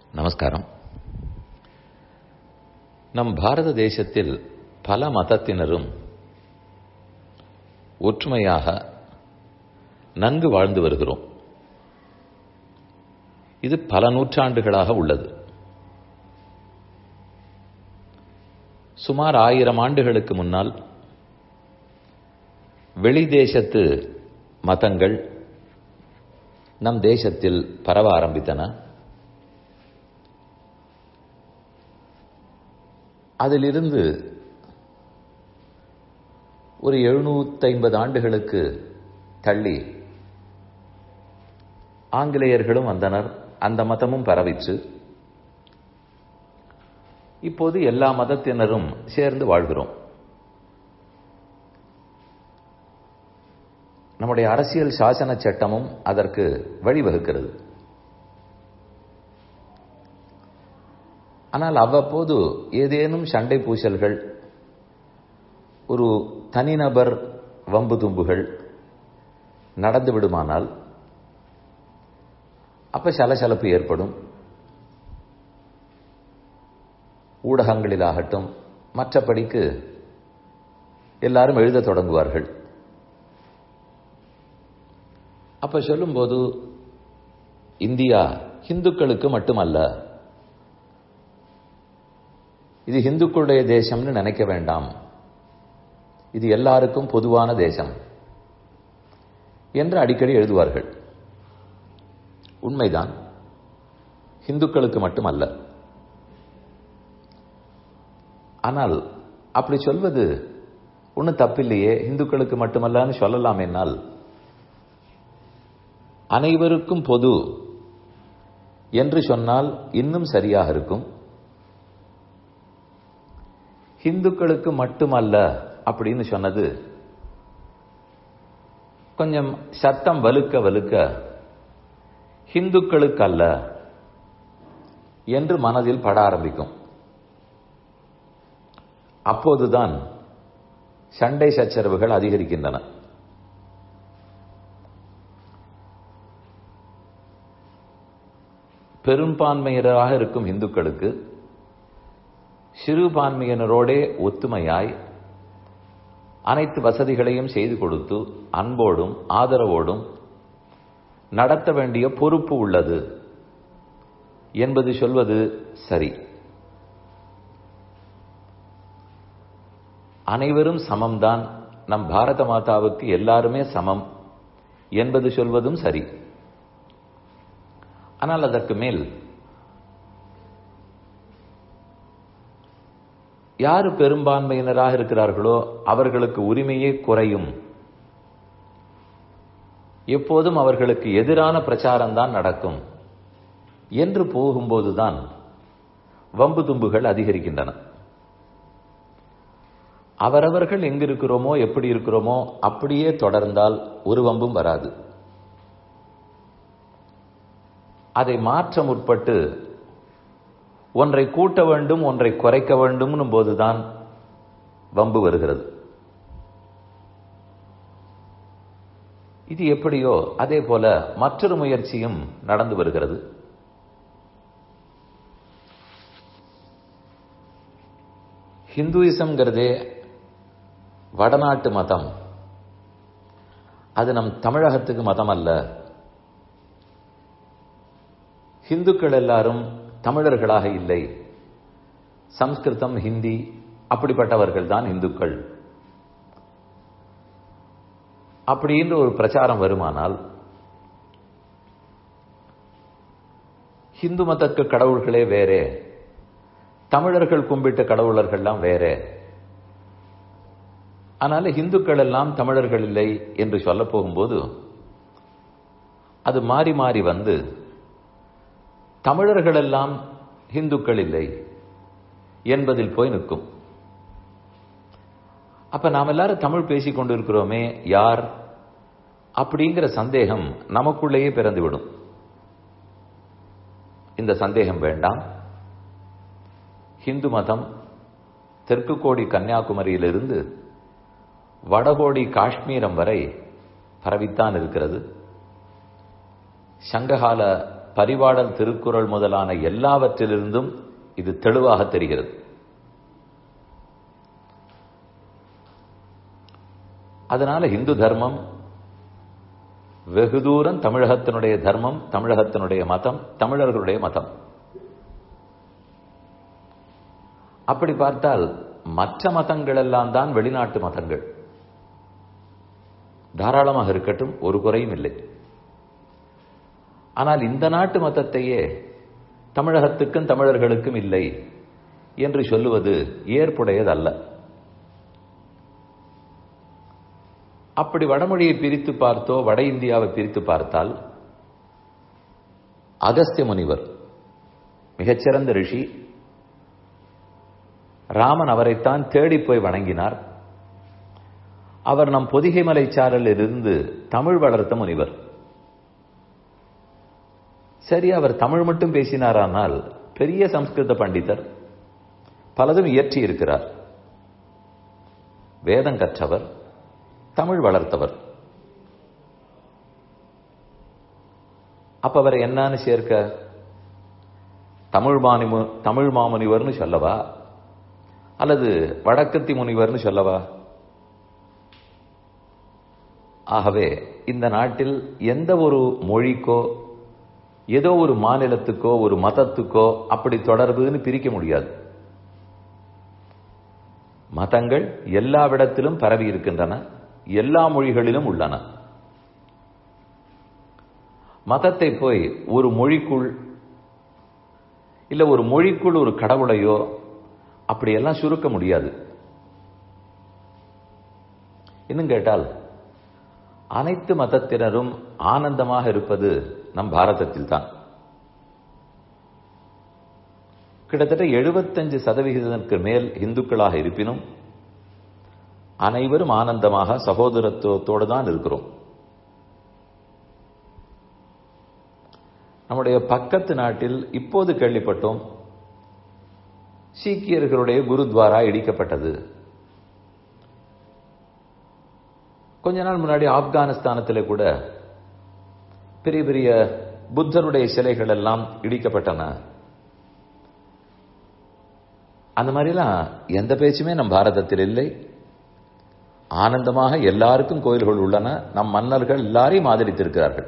நமஸ்காரம் நம் பாரத தேசத்தில் பல மதத்தினரும் ஒற்றுமையாக நன்கு வாழ்ந்து வருகிறோம் இது பல நூற்றாண்டுகளாக உள்ளது சுமார் ஆயிரம் ஆண்டுகளுக்கு முன்னால் வெளி தேசத்து மதங்கள் நம் தேசத்தில் பரவ ஆரம்பித்தன அதிலிருந்து ஒரு எழுநூத்தி ஐம்பது ஆண்டுகளுக்கு தள்ளி ஆங்கிலேயர்களும் வந்தனர் அந்த மதமும் பரவிச்சு இப்போது எல்லா மதத்தினரும் சேர்ந்து வாழ்கிறோம் நம்முடைய அரசியல் சாசன சட்டமும் அதற்கு வழிவகுக்கிறது ஆனால் அவ்வப்போது ஏதேனும் சண்டை பூசல்கள் ஒரு தனிநபர் வம்பு தும்புகள் நடந்து விடுமானால் அப்ப சலசலப்பு ஏற்படும் ஊடகங்களிலாகட்டும் மற்றபடிக்கு எல்லாரும் எழுத தொடங்குவார்கள் அப்ப சொல்லும்போது இந்தியா இந்துக்களுக்கு மட்டுமல்ல இது இந்துக்களுடைய தேசம்னு நினைக்க வேண்டாம் இது எல்லாருக்கும் பொதுவான தேசம் என்று அடிக்கடி எழுதுவார்கள் உண்மைதான் இந்துக்களுக்கு மட்டுமல்ல ஆனால் அப்படி சொல்வது ஒன்றும் தப்பில்லையே இந்துக்களுக்கு மட்டுமல்லன்னு சொல்லலாம் என்னால் அனைவருக்கும் பொது என்று சொன்னால் இன்னும் சரியாக இருக்கும் இந்துக்களுக்கு மட்டுமல்ல அப்படின்னு சொன்னது கொஞ்சம் சத்தம் வலுக்க வலுக்க ஹிந்துக்களுக்கு அல்ல என்று மனதில் பட ஆரம்பிக்கும் அப்போதுதான் சண்டை சச்சரவுகள் அதிகரிக்கின்றன பெரும்பான்மையினராக இருக்கும் இந்துக்களுக்கு சிறுபான்மையினரோடே ஒத்துமையாய் அனைத்து வசதிகளையும் செய்து கொடுத்து அன்போடும் ஆதரவோடும் நடத்த வேண்டிய பொறுப்பு உள்ளது என்பது சொல்வது சரி அனைவரும் சமம்தான் நம் பாரத மாதாவுக்கு எல்லாருமே சமம் என்பது சொல்வதும் சரி ஆனால் அதற்கு மேல் யாரு பெரும்பான்மையினராக இருக்கிறார்களோ அவர்களுக்கு உரிமையே குறையும் எப்போதும் அவர்களுக்கு எதிரான பிரச்சாரம் தான் நடக்கும் என்று போகும்போதுதான் வம்பு தும்புகள் அதிகரிக்கின்றன அவரவர்கள் எங்க இருக்கிறோமோ எப்படி இருக்கிறோமோ அப்படியே தொடர்ந்தால் ஒரு வம்பும் வராது அதை மாற்ற முற்பட்டு ஒன்றை கூட்ட வேண்டும் ஒன்றை குறைக்க வேண்டும் போதுதான் வம்பு வருகிறது இது எப்படியோ அதே போல மற்றொரு முயற்சியும் நடந்து வருகிறது ஹிந்துயிசம்ங்கிறதே வடநாட்டு மதம் அது நம் தமிழகத்துக்கு மதம் அல்ல ஹிந்துக்கள் எல்லாரும் தமிழர்களாக இல்லை சம்ஸ்கிருதம் ஹிந்தி அப்படிப்பட்டவர்கள் தான் இந்துக்கள் அப்படின்ற ஒரு பிரச்சாரம் வருமானால் ஹிந்து மதத்து கடவுள்களே வேறே தமிழர்கள் கும்பிட்ட கடவுளர்கள்லாம் வேறே அதனால இந்துக்கள் எல்லாம் தமிழர்கள் இல்லை என்று சொல்ல போகும்போது அது மாறி மாறி வந்து தமிழர்கள் எல்லாம் இந்துக்கள் இல்லை என்பதில் போய் நிற்கும் அப்ப நாம் எல்லாரும் தமிழ் பேசிக் கொண்டிருக்கிறோமே யார் அப்படிங்கிற சந்தேகம் நமக்குள்ளேயே பிறந்துவிடும் இந்த சந்தேகம் வேண்டாம் ஹிந்து மதம் தெற்கு கோடி கன்னியாகுமரியிலிருந்து வடகோடி காஷ்மீரம் வரை பரவித்தான் இருக்கிறது சங்ககால பரிபாடல் திருக்குறள் முதலான எல்லாவற்றிலிருந்தும் இது தெளிவாக தெரிகிறது அதனால இந்து தர்மம் வெகு தூரம் தமிழகத்தினுடைய தர்மம் தமிழகத்தினுடைய மதம் தமிழர்களுடைய மதம் அப்படி பார்த்தால் மற்ற மதங்கள் எல்லாம் தான் வெளிநாட்டு மதங்கள் தாராளமாக இருக்கட்டும் ஒரு குறையும் இல்லை ஆனால் இந்த நாட்டு மதத்தையே தமிழகத்துக்கும் தமிழர்களுக்கும் இல்லை என்று சொல்லுவது ஏற்புடையதல்ல அப்படி வடமொழியை பிரித்து பார்த்தோ வட இந்தியாவை பிரித்து பார்த்தால் அகஸ்திய முனிவர் மிகச்சிறந்த ரிஷி ராமன் அவரைத்தான் தேடி போய் வணங்கினார் அவர் நம் பொதிகை மலைச்சாரலில் இருந்து தமிழ் வளர்த்த முனிவர் சரி அவர் தமிழ் மட்டும் பேசினாரானால் பெரிய சம்ஸ்கிருத பண்டிதர் பலதும் இயற்றி இருக்கிறார் வேதம் கற்றவர் தமிழ் வளர்த்தவர் அப்ப அவர் என்னன்னு சேர்க்க தமிழ் மானிமு தமிழ் மாமுனிவர்னு சொல்லவா அல்லது வடக்கத்தி முனிவர்னு சொல்லவா ஆகவே இந்த நாட்டில் எந்த ஒரு மொழிக்கோ ஏதோ ஒரு மாநிலத்துக்கோ ஒரு மதத்துக்கோ அப்படி தொடர்புன்னு பிரிக்க முடியாது மதங்கள் எல்லாவிடத்திலும் பரவி இருக்கின்றன எல்லா மொழிகளிலும் உள்ளன மதத்தை போய் ஒரு மொழிக்குள் இல்ல ஒரு மொழிக்குள் ஒரு கடவுளையோ அப்படியெல்லாம் சுருக்க முடியாது இன்னும் கேட்டால் அனைத்து மதத்தினரும் ஆனந்தமாக இருப்பது நம் பாரதத்தில் தான் கிட்டத்தட்ட எழுபத்தஞ்சு சதவிகிதத்திற்கு மேல் இந்துக்களாக இருப்பினும் அனைவரும் ஆனந்தமாக சகோதரத்துவத்தோடு தான் இருக்கிறோம் நம்முடைய பக்கத்து நாட்டில் இப்போது கேள்விப்பட்டோம் சீக்கியர்களுடைய குருத்வாரா இடிக்கப்பட்டது கொஞ்ச நாள் முன்னாடி ஆப்கானிஸ்தானத்தில் கூட பெரிய பெரிய புத்தருடைய சிலைகள் எல்லாம் இடிக்கப்பட்டன அந்த மாதிரிலாம் எந்த பேச்சுமே நம் பாரதத்தில் இல்லை ஆனந்தமாக எல்லாருக்கும் கோயில்கள் உள்ளன நம் மன்னர்கள் எல்லாரையும் ஆதரித்திருக்கிறார்கள்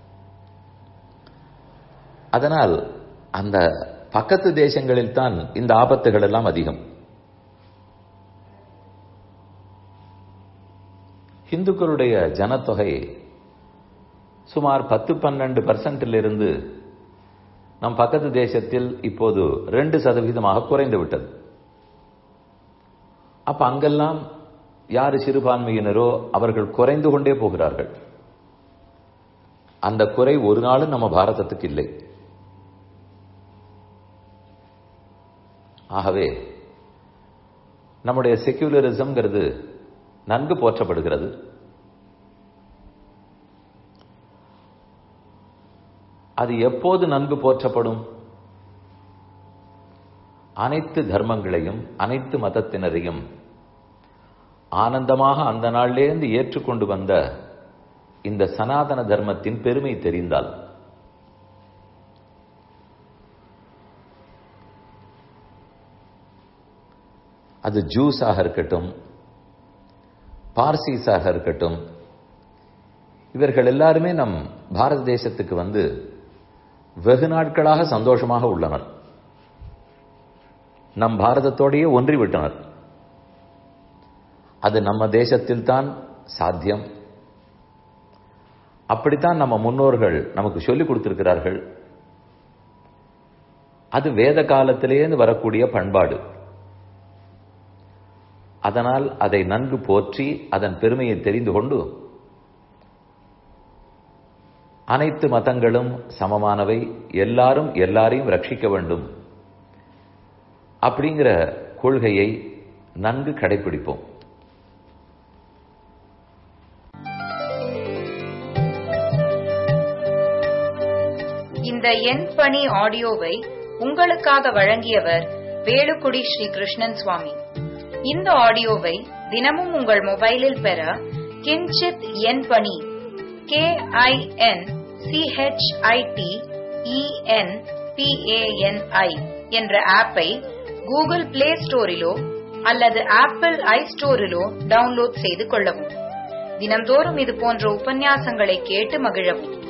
அதனால் அந்த பக்கத்து தேசங்களில் தான் இந்த ஆபத்துகள் எல்லாம் அதிகம் இந்துக்களுடைய ஜனத்தொகை சுமார் பத்து பன்னெண்டு பர்சன்டில் இருந்து நம் பக்கத்து தேசத்தில் இப்போது ரெண்டு சதவீதமாக குறைந்து விட்டது அப்ப அங்கெல்லாம் யாரு சிறுபான்மையினரோ அவர்கள் குறைந்து கொண்டே போகிறார்கள் அந்த குறை ஒரு நாளும் நம்ம பாரதத்துக்கு இல்லை ஆகவே நம்முடைய செக்யூலரிசம்ங்கிறது நன்கு போற்றப்படுகிறது அது எப்போது நன்கு போற்றப்படும் அனைத்து தர்மங்களையும் அனைத்து மதத்தினரையும் ஆனந்தமாக அந்த நாளிலேருந்து ஏற்றுக்கொண்டு வந்த இந்த சனாதன தர்மத்தின் பெருமை தெரிந்தால் அது ஜூஸாக இருக்கட்டும் பார்சீஸாக இருக்கட்டும் இவர்கள் எல்லாருமே நம் பாரத தேசத்துக்கு வந்து வெகு நாட்களாக சந்தோஷமாக உள்ளனர் நம் பாரதத்தோடையே ஒன்றிவிட்டனர் அது நம்ம தேசத்தில் தான் சாத்தியம் அப்படித்தான் நம்ம முன்னோர்கள் நமக்கு சொல்லிக் கொடுத்திருக்கிறார்கள் அது வேத காலத்திலேருந்து வரக்கூடிய பண்பாடு அதனால் அதை நன்கு போற்றி அதன் பெருமையை தெரிந்து கொண்டு அனைத்து மதங்களும் சமமானவை எல்லாரும் எல்லாரையும் ரட்சிக்க வேண்டும் அப்படிங்கிற கொள்கையை நன்கு கடைபிடிப்போம் இந்த எண் பணி ஆடியோவை உங்களுக்காக வழங்கியவர் வேலுக்குடி ஸ்ரீ கிருஷ்ணன் சுவாமி இந்த ஆடியோவை தினமும் உங்கள் மொபைலில் பெற கிஞ்சித் எண் பணி கே ஐ என் சிஹெச்ஐடி இஎன்பிஏஎன்ஐ என்ற ஆப்பை கூகுள் பிளே ஸ்டோரிலோ அல்லது ஆப்பிள் ஐ ஸ்டோரிலோ டவுன்லோட் செய்து கொள்ளவும் தினம்தோறும் இது போன்ற உபன்யாசங்களை கேட்டு மகிழவும்